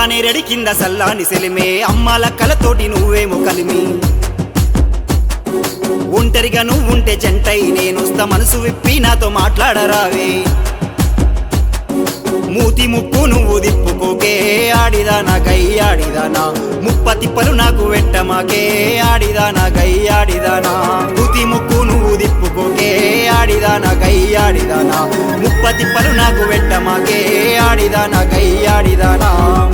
నేరడి కింద సల్లాని సెలిమే అమ్మాల కలతోటి నువ్వేమో కలిమి ఒంటరిగా నువ్వుంటే జంటై నేనొస్తా మనసు విప్పి నాతో మాట్లాడరావే మూతి ముక్కు నువ్వు దిప్పుకోకే ఆడిదానా గై ఆడిదానా ముప్ప తిప్పలు నాకు వెట్టమాకే ఆడిదానా గై ఆడిదానా మూతి ముక్కు నువ్వు దిప్పుకోకే ఆడిదానా గై ఆడిదానా ముప్ప తిప్పలు నాకు వెట్టమాకే ఆడిదానా గై ఆడిదానా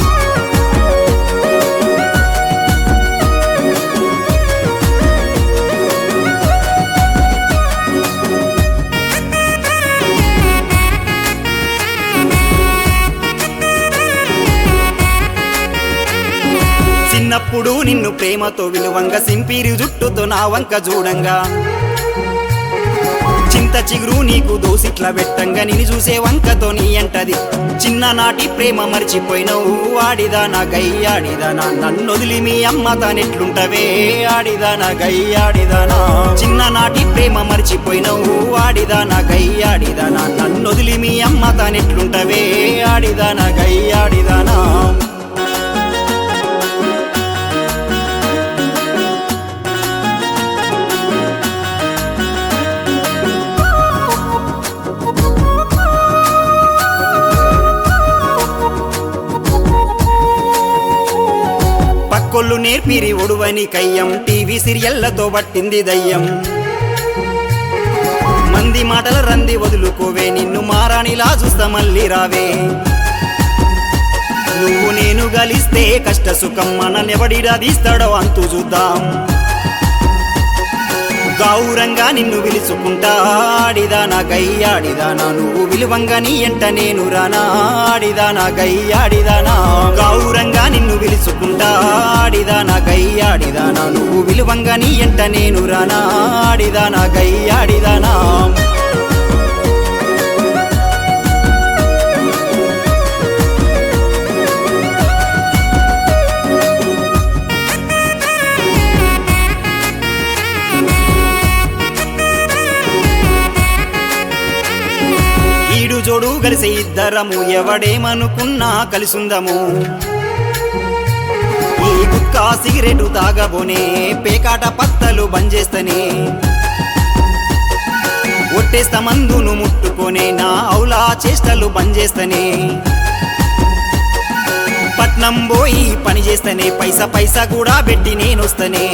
చిన్నప్పుడు నిన్ను ప్రేమతో విలువంగా సింపిరి జుట్టుతో నా వంక చూడంగా చింత చిగురు నీకు దోసిట్ల పెట్టంగా నిన్ను చూసే వంకతో నీ అంటది చిన్ననాటి ప్రేమ మర్చిపోయినవు ఆడిదానా గై ఆడిదానా నన్ను వదిలి మీ అమ్మ తానెట్లుంటవే ఆడిదానా గై ఆడిదానా చిన్ననాటి ప్రేమ మర్చిపోయినవు ఆడిదానా గై ఆడిదానా నన్ను వదిలి మీ అమ్మ తానెట్లుంటవే ఆడిదానా గై ఆడిదానా పక్కొల్లు నేర్పిరి ఒడువని కయ్యం టీవీ సీరియళ్లతో పట్టింది దయ్యం మంది మాటల రంది వదులుకోవే నిన్ను మారానిలా చూస్తా మళ్ళీ రావే నువ్వు నేను గలిస్తే కష్ట సుఖం మననెవడిరా తీస్తాడో అంతు చూద్దాం గౌరంగా నిన్ను పిలుచుకుంటా ఆడిదానా గయ్యాడిదానా నువ్వు విలువంగా నీ ఎంట నేను రానా ఆడిదానా గయ్యాడిదానా గౌరంగా నిన్ను పిలుచుకుంటా ఆడిదానా గయ్యాడిదానా నువ్వు విలువంగా నీ ఎంట నేను రానా ఆడిదానా గయ్యాడిదానా ఈడు జోడు కలిసి ఇద్దరము ఎవడేమనుకున్నా కలిసుందము ఈ గుక్క సిగరెట్ తాగబోనే పేకాట పత్తలు బంజేస్తనే ఒట్టేస్త మందును ముట్టుకొనే నా ఔలా చేష్టలు బంజేస్తనే పట్నం పోయి పని చేస్తనే పైసా పైసా కూడా పెట్టి నేనొస్తనే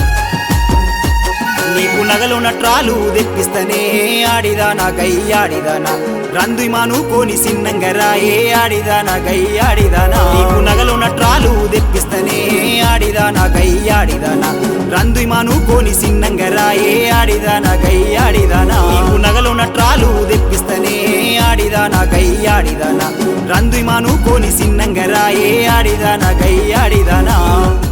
నీకు నగలు నట్రాలు తెప్పిస్తనే ఆడిదానా గై ఆడిదానా రందు మానుకోని సిన్నంగా రాయే ఆడిదానా గై ఆడిదానా నీకు నగలు నట్రాలు తెప్పిస్తనే ఆడిదానా గై ఆడిదానా రందు మానుకోని సిన్నంగా రాయే ఆడిదానా గై ఆడిదానా నీకు నగలు నట్రాలు తెప్పిస్తనే ఆడిదానా గై ఆడిదానా రందు మానుకోని సిన్నంగా రాయే ఆడిదానా గై ఆడిదానా